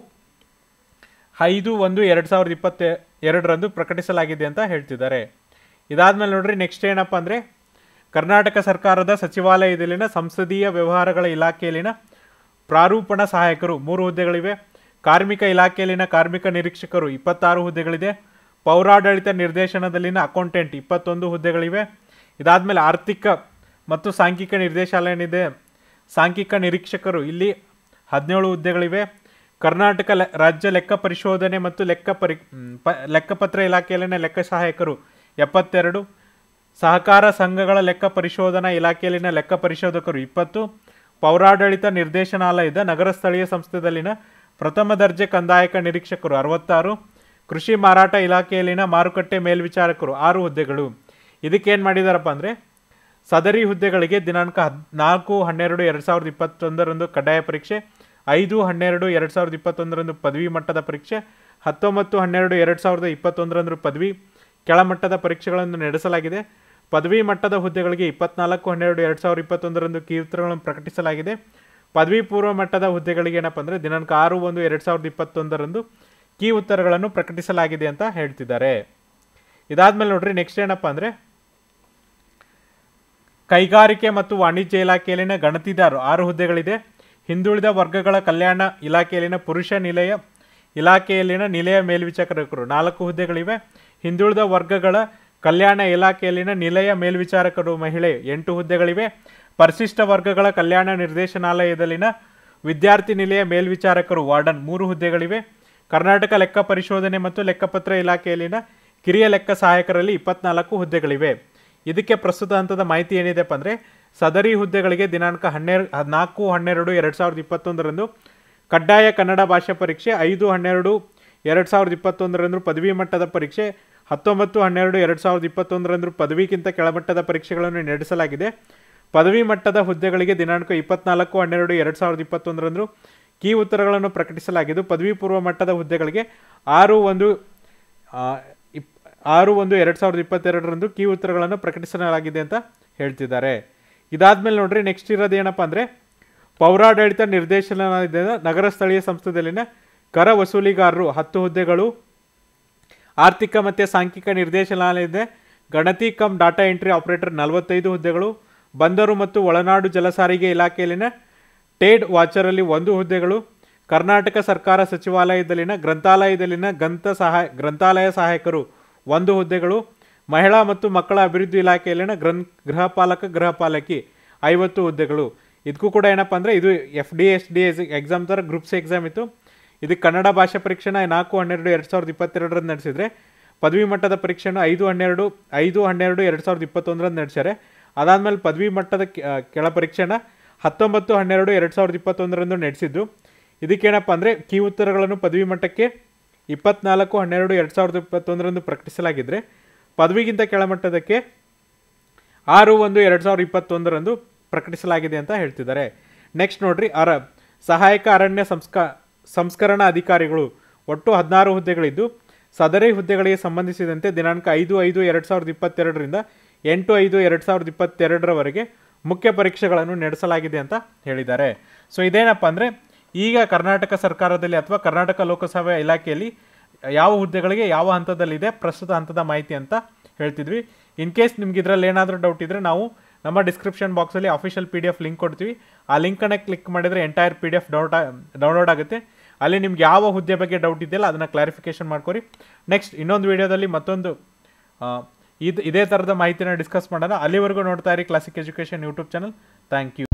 ಐದು ಒಂದು ಎರಡು ಸಾವಿರದ ಇಪ್ಪತ್ತ ಎರಡರಂದು ಪ್ರಕಟಿಸಲಾಗಿದೆ ಅಂತ ಹೇಳ್ತಿದ್ದಾರೆ ಇದಾದ್ಮೇಲೆ ನೋಡ್ರಿ ನೆಕ್ಸ್ಟ್ ಏನಪ್ಪ ಅಂದರೆ ಕರ್ನಾಟಕ ಸರ್ಕಾರದ ಸಚಿವಾಲಯದಲ್ಲಿನ ಸಂಸದೀಯ ವ್ಯವಹಾರಗಳ ಇಲಾಖೆಯಲ್ಲಿನ ಪ್ರಾರೂಪಣ ಸಹಾಯಕರು ಮೂರು ಹುದ್ದೆಗಳಿವೆ ಕಾರ್ಮಿಕ ಇಲಾಖೆಯಲ್ಲಿನ ಕಾರ್ಮಿಕ ನಿರೀಕ್ಷಕರು ಇಪ್ಪತ್ತಾರು ಹುದ್ದೆಗಳಿದೆ ಪೌರಾಡಳಿತ ನಿರ್ದೇಶನದಲ್ಲಿನ ಅಕೌಂಟೆಂಟ್ ಇಪ್ಪತ್ತೊಂದು ಹುದ್ದೆಗಳಿವೆ ಇದಾದಮೇಲೆ ಆರ್ಥಿಕ ಮತ್ತು ಸಾಂಖ್ಯಿಕ ನಿರ್ದೇಶಾಲಯ ಇದೆ ಸಾಂಖ್ಯಿಕ ನಿರೀಕ್ಷಕರು ಇಲ್ಲಿ ಹದಿನೇಳು ಹುದ್ದೆಗಳಿವೆ ಕರ್ನಾಟಕ ಲೆ- ರಾಜ್ಯ ಲೆಕ್ಕ ಪರಿಶೋಧನೆ ಮತ್ತು ಲೆಕ್ಕ ಪರಿ ಮ್, ಪ ಲೆಕ್ಕಪತ್ರ ಇಲಾಖೆಯಲ್ಲಿನ ಲೆಕ್ಕ ಸಹಾಯಕರು ಎಪ್ಪತ್ತೆರಡು ಸಹಕಾರ ಸಂಘಗಳ ಲೆಕ್ಕ ಪರಿಶೋಧನಾ ಇಲಾಖೆಯಲ್ಲಿನ ಲೆಕ್ಕ ಪರಿಶೋಧಕರು ಇಪ್ಪತ್ತು ಪೌರಾಡಳಿತ ನಿರ್ದೇಶನಾಲಯದ ನಗರ ಸ್ಥಳೀಯ ಸಂಸ್ಥೆದಲ್ಲಿನ ಪ್ರಥಮ ದರ್ಜೆ ಕಂದಾಯಕ ನಿರೀಕ್ಷಕರು ಅರವತ್ತಾರು ಕೃಷಿ ಮಾರಾಟ ಇಲಾಖೆಯಲ್ಲಿನ ಮಾರುಕಟ್ಟೆ ಮೇಲ್ವಿಚಾರಕರು ಆರು ಹುದ್ದೆಗಳು ಇದಕ್ಕೇನು ಮಾಡಿದಾರಪ್ಪ ಅಂದರೆ ಸದರಿ ಹುದ್ದೆಗಳಿಗೆ ದಿನಾಂಕ ಹದಿನಾಲ್ಕು ಹನ್ನೆರಡು ಎರಡು ಸಾವಿರದ ಇಪ್ಪತ್ತೊಂದರಂದು ಕಡ್ಡಾಯ ಪರೀಕ್ಷೆ ಐದು ಹನ್ನೆರಡು ಎರಡು ಸಾವಿರದ ಇಪ್ಪತ್ತೊಂದರಂದು ಪದವಿ ಮಟ್ಟದ ಪರೀಕ್ಷೆ ಹತ್ತೊಂಬತ್ತು ಹನ್ನೆರಡು ಎರಡು ಸಾವಿರದ ಇಪ್ಪತ್ತೊಂದರಂದು ಪದವಿ ಕೆಳಮಟ್ಟದ ಪರೀಕ್ಷೆಗಳನ್ನು ನಡೆಸಲಾಗಿದೆ ಪದವಿ ಮಟ್ಟದ ಹುದ್ದೆಗಳಿಗೆ ಇಪ್ಪತ್ನಾಲ್ಕು ಹನ್ನೆರಡು ಎರಡು ಸಾವಿರದ ಇಪ್ಪತ್ತೊಂದರಂದು ಕೀರ್ತಗಳನ್ನು ಪ್ರಕಟಿಸಲಾಗಿದೆ ಪದವಿ ಪೂರ್ವ ಮಟ್ಟದ ಹುದ್ದೆಗಳಿಗೆ ಏನಪ್ಪ ಅಂದರೆ ದಿನಾಂಕ ಆರು ಒಂದು ಎರಡು ಸಾವಿರದ ಇಪ್ಪತ್ತೊಂದರಂದು ಕೀ ಉತ್ತರಗಳನ್ನು ಪ್ರಕಟಿಸಲಾಗಿದೆ ಅಂತ ಹೇಳ್ತಿದ್ದಾರೆ ಇದಾದ್ಮೇಲೆ ನೋಡ್ರಿ ನೆಕ್ಸ್ಟ್ ಏನಪ್ಪ ಅಂದರೆ ಕೈಗಾರಿಕೆ ಮತ್ತು ವಾಣಿಜ್ಯ ಇಲಾಖೆಯಲ್ಲಿನ ಗಣತಿದಾರರು ಆರು ಹುದ್ದೆಗಳಿದೆ ಹಿಂದುಳಿದ ವರ್ಗಗಳ ಕಲ್ಯಾಣ ಇಲಾಖೆಯಲ್ಲಿನ ಪುರುಷ ನಿಲಯ ಇಲಾಖೆಯಲ್ಲಿನ ನಿಲಯ ಮೇಲ್ವಿಚಾರಕರು ನಾಲ್ಕು ಹುದ್ದೆಗಳಿವೆ ಹಿಂದುಳಿದ ವರ್ಗಗಳ ಕಲ್ಯಾಣ ಇಲಾಖೆಯಲ್ಲಿನ ನಿಲಯ ಮೇಲ್ವಿಚಾರಕರು ಮಹಿಳೆ ಎಂಟು ಹುದ್ದೆಗಳಿವೆ ಪರಿಶಿಷ್ಟ ವರ್ಗಗಳ ಕಲ್ಯಾಣ ನಿರ್ದೇಶನಾಲಯದಲ್ಲಿನ ವಿದ್ಯಾರ್ಥಿ ನಿಲಯ ಮೇಲ್ವಿಚಾರಕರು ವಾರ್ಡನ್ ಮೂರು ಹುದ್ದೆಗಳಿವೆ ಕರ್ನಾಟಕ ಲೆಕ್ಕ ಪರಿಶೋಧನೆ ಮತ್ತು ಲೆಕ್ಕಪತ್ರ ಇಲಾಖೆಯಲ್ಲಿನ ಕಿರಿಯ ಲೆಕ್ಕ ಸಹಾಯಕರಲ್ಲಿ ಇಪ್ಪತ್ನಾಲ್ಕು ಹುದ್ದೆಗಳಿವೆ ಇದಕ್ಕೆ ಪ್ರಸ್ತುತ ಹಂತದ ಮಾಹಿತಿ ಏನಿದೆಪ್ಪ ಅಂದರೆ ಸದರಿ ಹುದ್ದೆಗಳಿಗೆ ದಿನಾಂಕ ಹನ್ನೆರಡು ಹದಿನಾಲ್ಕು ಹನ್ನೆರಡು ಎರಡು ಸಾವಿರದ ಇಪ್ಪತ್ತೊಂದರಂದು ಕಡ್ಡಾಯ ಕನ್ನಡ ಭಾಷೆ ಪರೀಕ್ಷೆ ಐದು ಹನ್ನೆರಡು ಎರಡು ಸಾವಿರದ ಇಪ್ಪತ್ತೊಂದರಂದು ಪದವಿ ಮಟ್ಟದ ಪರೀಕ್ಷೆ ಹತ್ತೊಂಬತ್ತು ಹನ್ನೆರಡು ಎರಡು ಸಾವಿರದ ಇಪ್ಪತ್ತೊಂದರಂದು ಪದವಿಗಿಂತ ಕೆಳಮಟ್ಟದ ಪರೀಕ್ಷೆಗಳನ್ನು ನಡೆಸಲಾಗಿದೆ ಪದವಿ ಮಟ್ಟದ ಹುದ್ದೆಗಳಿಗೆ ದಿನಾಂಕ ಇಪ್ಪತ್ನಾಲ್ಕು ಹನ್ನೆರಡು ಎರಡು ಸಾವಿರದ ಇಪ್ಪತ್ತೊಂದರಂದು ಕೀ ಉತ್ತರಗಳನ್ನು ಪ್ರಕಟಿಸಲಾಗಿದ್ದು ಪದವಿ ಪೂರ್ವ ಮಟ್ಟದ ಹುದ್ದೆಗಳಿಗೆ ಆರು ಒಂದು ಆ, ಇಪ್ ಆರು ಒಂದು ಎರಡು ಸಾವಿರದ ಇಪ್ಪತ್ತೆರಡರಂದು ಕೀ ಉತ್ತರಗಳನ್ನು ಪ್ರಕಟಿಸಲಾಗಿದೆ ಅಂತ ಹೇಳ್ತಿದ್ದಾರೆ ಇದಾದ್ಮೇಲೆ ನೋಡ್ರಿ ನೆಕ್ಸ್ಟ್ ಇರೋದು ಏನಪ್ಪ ಅಂದರೆ ಪೌರಾಡಳಿತ ನಿರ್ದೇಶನಾಲಯದ ನಗರ ಸ್ಥಳೀಯ ಸಂಸ್ಥೆದಲ್ಲಿನ ಕರ ವಸೂಲಿಗಾರರು ಹತ್ತು ಹುದ್ದೆಗಳು ಆರ್ಥಿಕ ಮತ್ತು ಸಾಂಖ್ಯಿಕ ನಿರ್ದೇಶನಾಲಯದ ಗಣತಿ ಕಮ್ ಡಾಟಾ ಎಂಟ್ರಿ ಆಪರೇಟರ್ ನಲವತ್ತೈದು ಹುದ್ದೆಗಳು ಬಂದರು ಮತ್ತು ಒಳನಾಡು ಜಲಸಾರಿಗೆ ಇಲಾಖೆಯಲ್ಲಿನ ಟೇಡ್ ವಾಚರಲ್ಲಿ ಒಂದು ಹುದ್ದೆಗಳು ಕರ್ನಾಟಕ ಸರ್ಕಾರ ಸಚಿವಾಲಯದಲ್ಲಿನ ಗ್ರಂಥಾಲಯದಲ್ಲಿನ ಗ್ರಂಥ ಸಹಾಯ ಗ್ರಂಥಾಲಯ ಸಹಾಯಕರು ಒಂದು ಹುದ್ದೆಗಳು ಮಹಿಳಾ ಮತ್ತು ಮಕ್ಕಳ ಅಭಿವೃದ್ಧಿ ಇಲಾಖೆಯಲ್ಲಿನ ಗ್ರನ್ ಗೃಹಪಾಲಕ ಗೃಹಪಾಲಕಿ ಐವತ್ತು ಹುದ್ದೆಗಳು ಇದಕ್ಕೂ ಕೂಡ ಏನಪ್ಪ ಅಂದರೆ ಇದು F D S D S exam ಥರ ಗ್ರೂಪ್ಸ್ ಎಕ್ಸಾಮ್ ಇತ್ತು ಇದಕ್ಕೆ ಕನ್ನಡ ಭಾಷಾ ಪರೀಕ್ಷೆನ ನಾಲ್ಕು ಹನ್ನೆರಡು ಎರಡು ಸಾವಿರದ ಇಪ್ಪತ್ತೆರಡರಂದು ನಡೆಸಿದರೆ ಪದವಿ ಮಟ್ಟದ ಪರೀಕ್ಷೆನ ಐದು ಹನ್ನೆರಡು ಐದು ಹನ್ನೆರಡು ಎರಡು ಸಾವಿರದ ಇಪ್ಪತ್ತೊಂದರಂದು ನಡೆಸ್ಯಾರೆ ಅದಾದಮೇಲೆ ಪದವಿ ಮಟ್ಟದ ಕೆ- ಆ, ಕೆಳ ಪರೀಕ್ಷೆನ ಹತ್ತೊಂಬತ್ತು ಹನ್ನೆರಡು ಎರಡು ಸಾವಿರದ ಇಪ್ಪತ್ತೊಂದರಂದು ನಡೆಸಿದ್ದು ಇದಕ್ಕೇನಪ್ಪ ಅಂದರೆ ಕೀ ಉತ್ತರಗಳನ್ನು ಪದವಿ ಮಟ್ಟಕ್ಕೆ ಇಪ್ಪತ್ನಾಲ್ಕು ಹನ್ನೆರಡು ಎರಡು ಸಾವಿರದ ಇಪ್ಪತ್ತೊಂದರಂದು ಪ್ರಕಟಿಸಲಾಗಿದ್ದರೆ ಪದವಿಗಿಂತ ಕೆಳಮಟ್ಟದಕ್ಕೆ ಆರು ಒಂದು ಎರಡು ಸಾವಿರದ ಇಪ್ಪತ್ತೊಂದರಂದು ಪ್ರಕಟಿಸಲಾಗಿದೆ ಅಂತ ಹೇಳ್ತಿದ್ದಾರೆ ನೆಕ್ಸ್ಟ್ ನೋಡ್ರಿ ಅರ ಸಹಾಯಕ ಅರಣ್ಯ ಸಂಸ್ಕ ಸಂಸ್ಕರಣಾ ಅಧಿಕಾರಿಗಳು ಒಟ್ಟು ಹದಿನಾರು ಹುದ್ದೆಗಳಿದ್ದು ಸದರಿ ಹುದ್ದೆಗಳಿಗೆ ಸಂಬಂಧಿಸಿದಂತೆ ದಿನಾಂಕ ಐದು ಐದು ಎರಡು ಸಾವಿರದ ಇಪ್ಪತ್ತೆರಡರಿಂದ ಎಂಟು ಐದು ಎರಡು ಸಾವಿರದ ಇಪ್ಪತ್ತೆರಡರವರೆಗೆ ಮುಖ್ಯ ಪರೀಕ್ಷೆಗಳನ್ನು ನಡೆಸಲಾಗಿದೆ ಅಂತ ಹೇಳಿದ್ದಾರೆ ಸೊ ಇದೇನಪ್ಪ ಅಂದರೆ ಈಗ ಕರ್ನಾಟಕ ಸರ್ಕಾರದಲ್ಲಿ ಅಥವಾ ಕರ್ನಾಟಕ ಲೋಕಸಭಾ ಇಲಾಖೆಯಲ್ಲಿ ಯಾವ ಹುದ್ದೆಗಳಿಗೆ ಯಾವ ಹಂತದಲ್ಲಿದೆ ಪ್ರಸ್ತುತ ಹಂತದ ಮಾಹಿತಿ ಅಂತ ಹೇಳ್ತಿದ್ವಿ ಇನ್ ಕೇಸ್ ನಿಮ್ಗೆ ಇದರಲ್ಲಿ ಏನಾದರೂ ಡೌಟ್ ಇದ್ದರೆ ನಾವು ನಮ್ಮ ಡಿಸ್ಕ್ರಿಪ್ಷನ್ ಬಾಕ್ಸಲ್ಲಿ official P D F link ಕೊಡ್ತೀವಿ ಆ ಲಿಂಕನ್ನು ಕ್ಲಿಕ್ ಮಾಡಿದರೆ entire P D F doubt download ಆಗುತ್ತೆ ಅಲ್ಲಿ ನಿಮ್ಗೆ ಯಾವ ಹುದ್ದೆ ಬಗ್ಗೆ ಡೌಟ್ ಇದೆಯಲ್ಲ ಅದನ್ನು ಕ್ಲಾರಿಫಿಕೇಶನ್ ಮಾಡ್ಕೊರಿ ನೆಕ್ಸ್ಟ್ ಇನ್ನೊಂದು ವಿಡಿಯೋದಲ್ಲಿ ಮತ್ತೊಂದು ಆ, ಇದು ಇದೇ ಥರದ ಮಾಹಿತಿನ ಡಿಸ್ಕಸ್ ಮಾಡೋಣ ಅಲ್ಲಿವರೆಗೂ ನೋಡ್ತಾ ಇರಿ classic education YouTube channel thank you